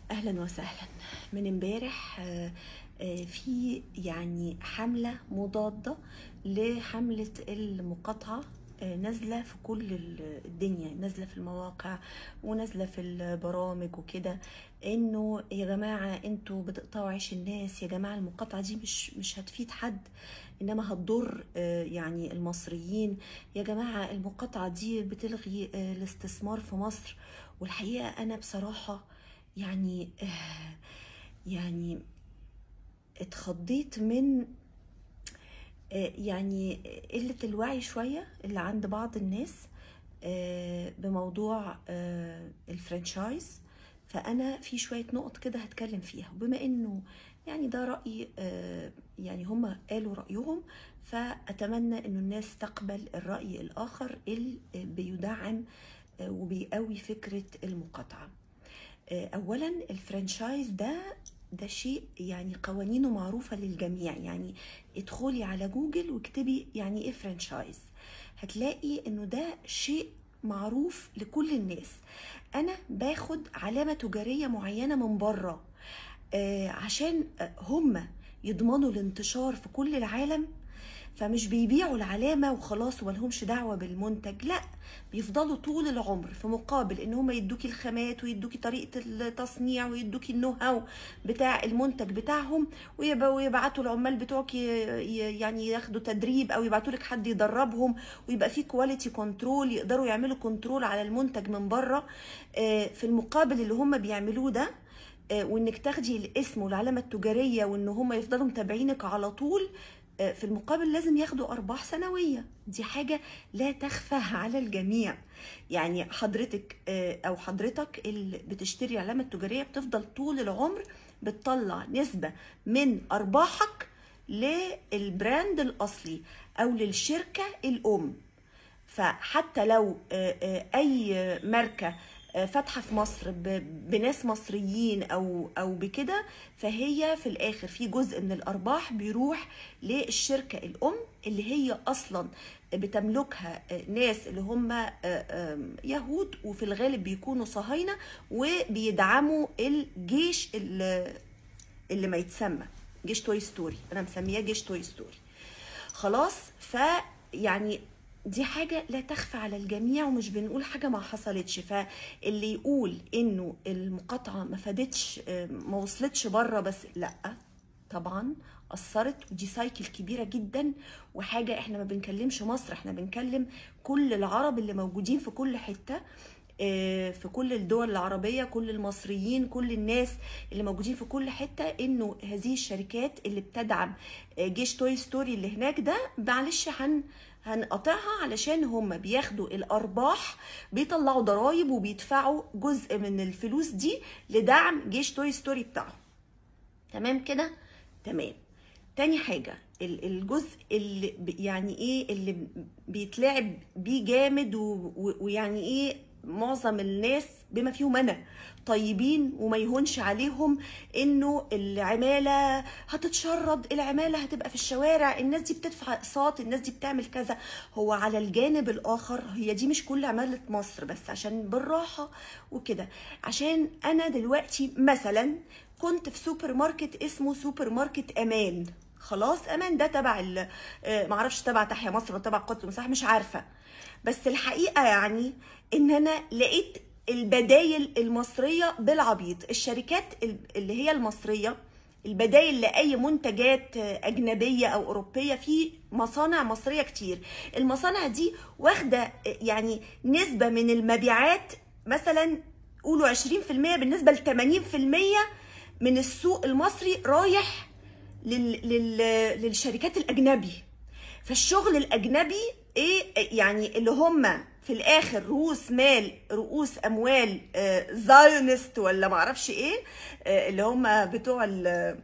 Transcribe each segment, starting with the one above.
اهلا وسهلا من امبارح آه، آه، في يعني حمله مضاده لحمله المقاطعه آه، نازله في كل ال- الدنيا نازله في المواقع ونازله في البرامج وكده انه يا جماعه انتوا بتقطعوا عيش الناس يا جماعه المقاطعه دي مش مش هتفيد حد انما هتضر آه، يعني المصريين يا جماعه المقاطعه دي بتلغي آه، الاستثمار في مصر والحقيقه انا بصراحه يعني آه، يعني اتخضيت من آه، يعني قلة الوعي شوية اللي عند بعض الناس آه، بموضوع آه، الفرنشايز فأنا في شوية نقط كده هتكلم فيها وبما إنه يعني ده رأي آه، يعني هم قالوا رأيهم فأتمنى إنه الناس تقبل الرأي الآخر اللي بيدعم آه، وبيقوي فكرة المقاطعة آه، اولا الفرنشايز ده ده شيء يعني قوانينه معروفة للجميع يعني ادخلي على جوجل واكتبي يعني ايه فرنشايز هتلاقي انه ده شيء معروف لكل الناس انا باخد علامة تجارية معينة من بره آه، عشان آه، هم يضمنوا الانتشار في كل العالم فمش بيبيعوا العلامة وخلاص وملهمش دعوة بالمنتج لا بيفضلوا طول العمر في مقابل ان هم يدوكي الخامات ويدوكي طريقة التصنيع ويدوكي النو هاو بتاع المنتج بتاعهم ويبقى- ويبعتوا العمال بتوعك ي- ي- يعني ياخدوا تدريب او يبعتوا لك حد يدربهم ويبقى في كواليتي كنترول يقدروا يعملوا كنترول على المنتج من بره آه، في المقابل اللي هم بيعملوه ده آه، وانك تاخدي الاسم والعلامه التجاريه وان هم يفضلوا متابعينك على طول آه، في المقابل لازم ياخدوا ارباح سنويه دي حاجه لا تخفى على الجميع يعني حضرتك آه، او حضرتك اللي بتشتري علامه تجاريه بتفضل طول العمر بتطلع نسبه من ارباحك للبراند الاصلي او للشركه الام فحتى لو آه، آه، اي ماركه آه، فاتحه في مصر ب- بناس مصريين او او بكده فهي في الاخر في جزء من الارباح بيروح للشركه الام اللي هي اصلا بتملكها آه، ناس اللي هم آه، آم، يهود وفي الغالب بيكونوا صهاينه وبيدعموا الجيش اللي اللي ما يتسمى جيش توي ستوري انا مسمياه جيش توي ستوري خلاص ف يعني دي حاجة لا تخفى على الجميع ومش بنقول حاجة ما حصلتش فاللي يقول انه المقاطعة ما فادتش آه، ما وصلتش بره بس لا طبعا أثرت ودي سايكل كبيرة جدا وحاجة احنا ما بنكلمش مصر احنا بنكلم كل العرب اللي موجودين في كل حتة آه، في كل الدول العربية كل المصريين كل الناس اللي موجودين في كل حتة انه هذه الشركات اللي بتدعم آه، جيش توي ستوري اللي هناك ده معلش هن هنقطعها علشان هم بياخدوا الارباح بيطلعوا ضرائب وبيدفعوا جزء من الفلوس دي لدعم جيش توي ستوري بتاعهم تمام كده تمام تاني حاجة ال- الجزء اللي ب- يعني ايه اللي بيتلعب بيه جامد و- و- ويعني ايه معظم الناس بما فيهم انا طيبين وما يهونش عليهم انه العمالة هتتشرد العمالة هتبقى في الشوارع الناس دي بتدفع اقساط الناس دي بتعمل كذا هو على الجانب الاخر هي دي مش كل عمالة مصر بس عشان بالراحة وكده عشان انا دلوقتي مثلا كنت في سوبر ماركت اسمه سوبر ماركت امان خلاص امان ده تبع ال- آه، معرفش تبع تحيا مصر ولا تبع قوات المساحه مش عارفه بس الحقيقه يعني ان انا لقيت البدايل المصريه بالعبيط الشركات ال- اللي هي المصريه البدايل لاي منتجات آه، اجنبيه او اوروبيه في مصانع مصريه كتير المصانع دي واخده آه، يعني نسبه من المبيعات مثلا قولوا 20% بالنسبه ل 80% من السوق المصري رايح لل... لل... للشركات الاجنبي فالشغل الاجنبي ايه يعني اللي هم في الاخر رؤوس مال رؤوس اموال آه، زايونست ولا معرفش ايه آه، اللي هم بتوع ال...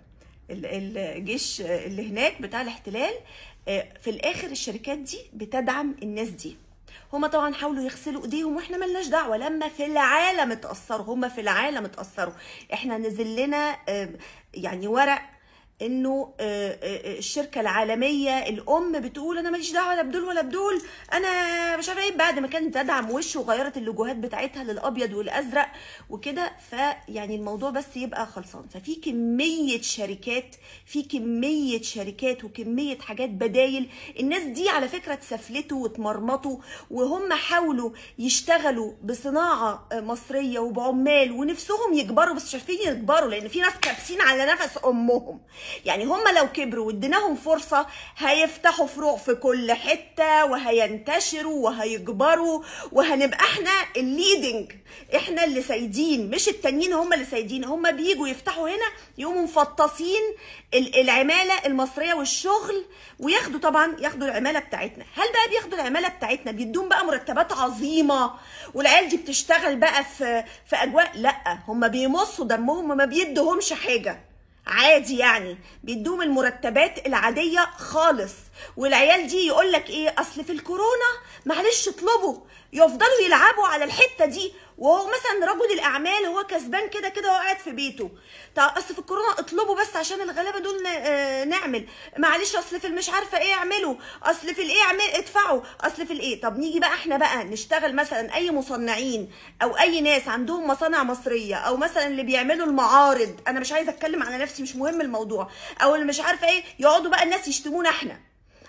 ال- الجيش اللي هناك بتاع الاحتلال آه، في الاخر الشركات دي بتدعم الناس دي هما طبعا حاولوا يغسلوا ايديهم واحنا ملناش دعوه لما في العالم اتاثروا هما في العالم اتاثروا احنا نزل لنا آه، يعني ورق انه آه، آه، آه، الشركه العالميه الام بتقول انا ماليش دعوه لا بدول ولا بدول انا مش عارفه ايه بعد ما كانت تدعم وش وغيرت اللوجوهات بتاعتها للابيض والازرق وكده فيعني الموضوع بس يبقى خلصان ففي كميه شركات في كميه شركات وكميه حاجات بدايل الناس دي على فكره اتسفلتوا واتمرمطوا وهم حاولوا يشتغلوا بصناعه مصريه وبعمال ونفسهم يكبروا بس مش عارفين يكبروا لان في ناس كابسين على نفس امهم يعني هم لو كبروا واديناهم فرصة هيفتحوا فروع في كل حتة وهينتشروا وهيكبروا وهنبقى احنا الليدنج احنا اللي سايدين مش التانيين هم اللي سايدين هم بيجوا يفتحوا هنا يقوموا مفطسين ال- العمالة المصرية والشغل وياخدوا طبعا ياخدوا العمالة بتاعتنا هل بقى بياخدوا العمالة بتاعتنا بيدوم بقى مرتبات عظيمة والعيال دي بتشتغل بقى في في اجواء لا هم بيمصوا دمهم وما بيدوهمش حاجة عادي يعني بيدوم المرتبات العادية خالص والعيال دي يقول لك ايه اصل في الكورونا معلش اطلبوا يفضلوا يلعبوا على الحتة دي وهو مثلا رجل الاعمال هو كسبان كده كده وهو قاعد في بيته طب اصل في الكورونا اطلبوا بس عشان الغلابه دول ن- آه، نعمل معلش اصل في مش عارفه ايه اعملوا اصل في الايه اعمل ادفعوا اصل في الايه طب نيجي بقى احنا بقى نشتغل مثلا اي مصنعين او اي ناس عندهم مصانع مصريه او مثلا اللي بيعملوا المعارض انا مش عايزه اتكلم على نفسي مش مهم الموضوع او اللي مش عارفه ايه يقعدوا بقى الناس يشتمونا احنا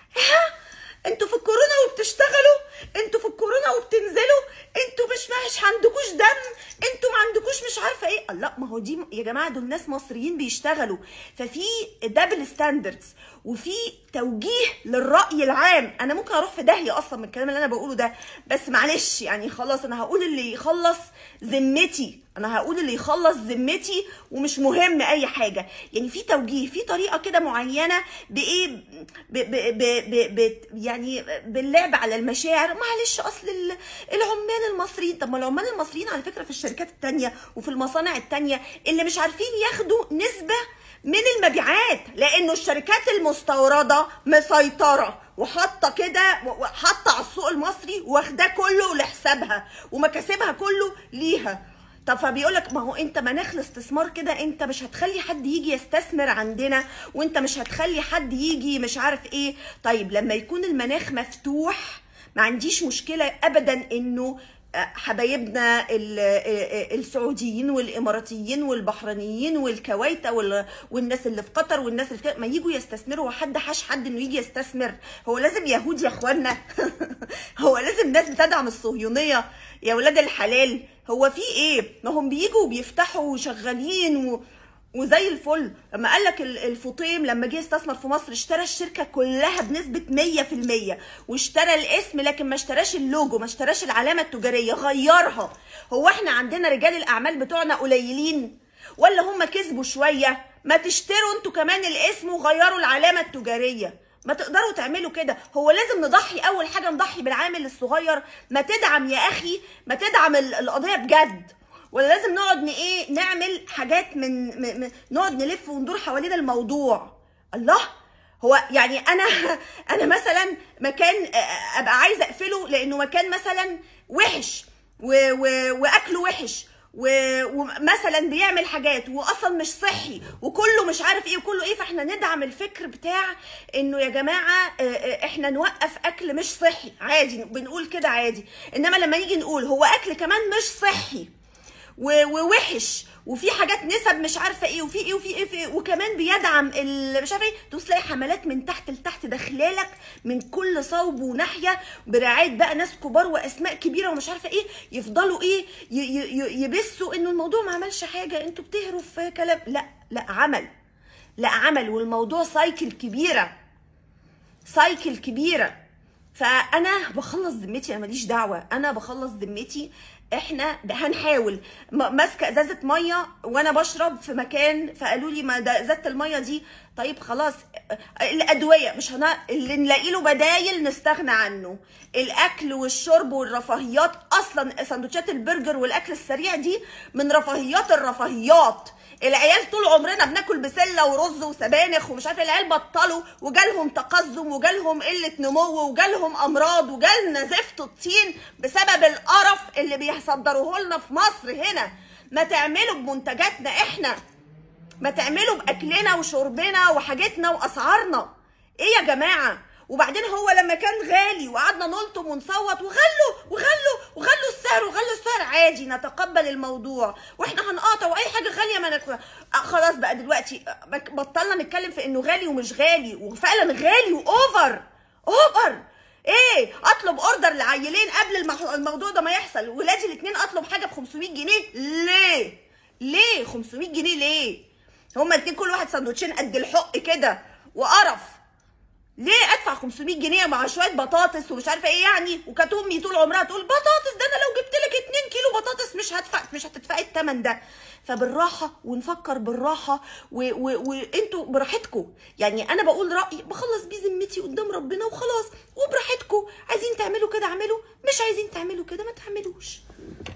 ها انتوا في الكورونا وبتشتغلوا انتوا في الكورونا وبتنزلوا انتوا مش مش عندكوش دم انتوا ما عندكوش مش عارفه ايه لا ما هو دي يا جماعه دول ناس مصريين بيشتغلوا ففي دبل ستاندردز وفي توجيه للراي العام انا ممكن اروح في داهيه اصلا من الكلام اللي انا بقوله ده بس معلش يعني خلاص انا هقول اللي يخلص ذمتي انا هقول اللي يخلص ذمتي ومش مهم اي حاجه يعني في توجيه في طريقه كده معينه بايه ب ب ب ب ب يعني باللعب على المشاعر معلش اصل ال- العمال المصريين طب ما العمال المصريين على فكره في الشركات التانية وفي المصانع التانية اللي مش عارفين ياخدوا نسبه من المبيعات لانه الشركات المستورده مسيطره وحاطه كده وحاطه على السوق المصري واخداه كله لحسابها ومكاسبها كله ليها طب فبيقول لك ما هو انت مناخ الاستثمار كده انت مش هتخلي حد يجي يستثمر عندنا وانت مش هتخلي حد يجي مش عارف ايه طيب لما يكون المناخ مفتوح ما عنديش مشكله ابدا انه حبايبنا ال- السعوديين والاماراتيين والبحرينيين والكويت وال- والناس اللي في قطر والناس اللي في كده ما يجوا يستثمروا وحد حاش حد انه يجي يستثمر هو لازم يهود يا اخوانا هو لازم ناس بتدعم الصهيونيه يا ولاد الحلال هو في ايه ما هم بيجوا وبيفتحوا وشغالين و... وزي الفل لما قال لك ال- الفطيم لما جه يستثمر في مصر اشترى الشركه كلها بنسبه 100% واشترى الاسم لكن ما اشتراش اللوجو ما اشتراش العلامه التجاريه غيرها هو احنا عندنا رجال الاعمال بتوعنا قليلين ولا هم كسبوا شويه ما تشتروا انتوا كمان الاسم وغيروا العلامه التجاريه ما تقدروا تعملوا كده هو لازم نضحي اول حاجه نضحي بالعامل الصغير ما تدعم يا اخي ما تدعم ال- القضيه بجد ولا لازم نقعد ن- ايه نعمل حاجات من, من, من نقعد نلف وندور حوالين الموضوع الله هو يعني انا انا مثلا مكان آه، ابقى عايزه اقفله لانه مكان مثلا وحش و و واكله وحش و- ومثلا بيعمل حاجات واصلا مش صحي وكله مش عارف ايه وكله ايه فاحنا ندعم الفكر بتاع انه يا جماعه آه، آه، احنا نوقف اكل مش صحي عادي بنقول كده عادي انما لما نيجي نقول هو اكل كمان مش صحي و- ووحش وفي حاجات نسب مش عارفه ايه وفي ايه وفي ايه, في إيه وكمان بيدعم ال- مش عارفه ايه تبص تلاقي حملات من تحت لتحت داخلالك من كل صوب وناحيه برعايه بقى ناس كبار واسماء كبيره ومش عارفه ايه يفضلوا ايه ي- ي- ي- يبثوا انه الموضوع ما عملش حاجه انتوا بتهروا في كلام لا لا عمل لا عمل والموضوع سايكل كبيره سايكل كبيره فانا بخلص ذمتي انا ماليش دعوه انا بخلص ذمتي احنا هنحاول م- ماسكه ازازه ميه وانا بشرب في مكان فقالوا لي ما ده ازازه الميه دي طيب خلاص الادويه مش هنا اللي نلاقي له بدايل نستغنى عنه الاكل والشرب والرفاهيات اصلا سندوتشات البرجر والاكل السريع دي من رفاهيات الرفاهيات العيال طول عمرنا بناكل بسله ورز وسبانخ ومش عارفه العيال بطلوا وجالهم تقزم وجالهم قله نمو وجالهم امراض وجالنا زفت الطين بسبب القرف اللي بيصدروه لنا في مصر هنا ما تعملوا بمنتجاتنا احنا ما تعملوا باكلنا وشربنا وحاجتنا واسعارنا ايه يا جماعه وبعدين هو لما كان غالي وقعدنا نلطم ونصوت وغلوا وغلوا وغلوا السعر وغلوا السعر عادي نتقبل الموضوع واحنا هنقاطع واي حاجه غاليه ما نك... آه خلاص بقى دلوقتي آه، بطلنا نتكلم في انه غالي ومش غالي وفعلا غالي واوفر اوفر ايه اطلب اوردر لعيلين قبل المح- الموضوع ده ما يحصل ولادي الاثنين اطلب حاجه ب 500 جنيه ليه ليه 500 جنيه ليه هما الاثنين كل واحد سندوتشين قد الحق كده وقرف ليه ادفع 500 جنيه مع شويه بطاطس ومش عارفه ايه يعني وكانت امي طول عمرها تقول بطاطس ده انا لو جبت لك 2 كيلو بطاطس مش هدفع مش هتدفعي الثمن ده فبالراحه ونفكر بالراحه و- و- وانتوا براحتكم يعني انا بقول رايي بخلص بيه ذمتي قدام ربنا وخلاص وبراحتكم عايزين تعملوا كده اعملوا مش عايزين تعملوا كده ما تعملوش